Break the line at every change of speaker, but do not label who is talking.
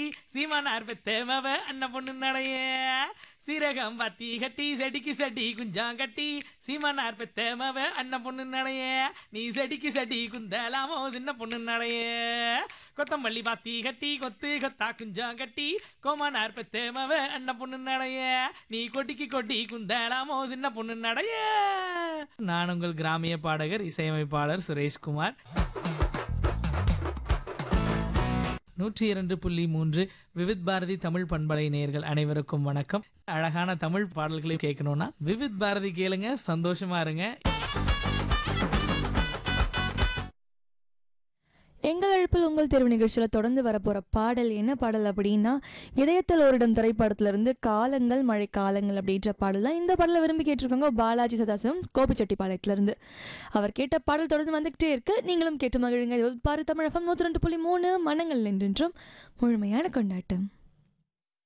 சீமானார் பெத்தேமவ அண்ணன் பொண்ணு நடைய சீரகம் பத்தி கட்டி செடிக்கு செடி குஞ்சாங்கட்டி சீமானார் பெத்தேமவ அண்ணன் பொண்ணு நடைய நீ செடிக்கு செடி குந்தலாமோ சின்ன பொண்ணு நடைய கொத்தமல்லி பாத்தி கட்டி கொத்து கொத்தா குஞ்சாங்கட்டி கோமானார் பெத்தேமவ அண்ணன் பொண்ணு நடைய நீ கொட்டிக்கு கொட்டி குந்தலாமோ சின்ன பொண்ணு நடைய நான் உங்கள் கிராமிய பாடகர் இசையமைப்பாளர் சுரேஷ்குமார் நூற்றி இரண்டு புள்ளி மூன்று விவித் பாரதி தமிழ் பண்பலை நேயர்கள் அனைவருக்கும் வணக்கம் அழகான தமிழ் பாடல்களை கேட்கணும்னா விவித் பாரதி கேளுங்க சந்தோஷமா இருங்க
எங்கள் அழைப்பில் உங்கள் தேர்வு நிகழ்ச்சியில் தொடர்ந்து வரப்போகிற பாடல் என்ன பாடல் அப்படின்னா இதயத்தில் ஓரிடம் திரைப்படத்திலிருந்து காலங்கள் மழை காலங்கள் அப்படின்ற பாடல் தான் இந்த பாடலை விரும்பி கேட்டிருக்காங்க பாலாஜி சதாசிவம் கோபிச்செட்டிப்பாளையத்திலிருந்து அவர் கேட்ட பாடல் தொடர்ந்து வந்துக்கிட்டே இருக்கு நீங்களும் கேட்டு மகிழுங்க இது பாரு தமிழகம் நூற்றி ரெண்டு புள்ளி மூணு மனங்கள் என்றென்றும் முழுமையான கொண்டாட்டம்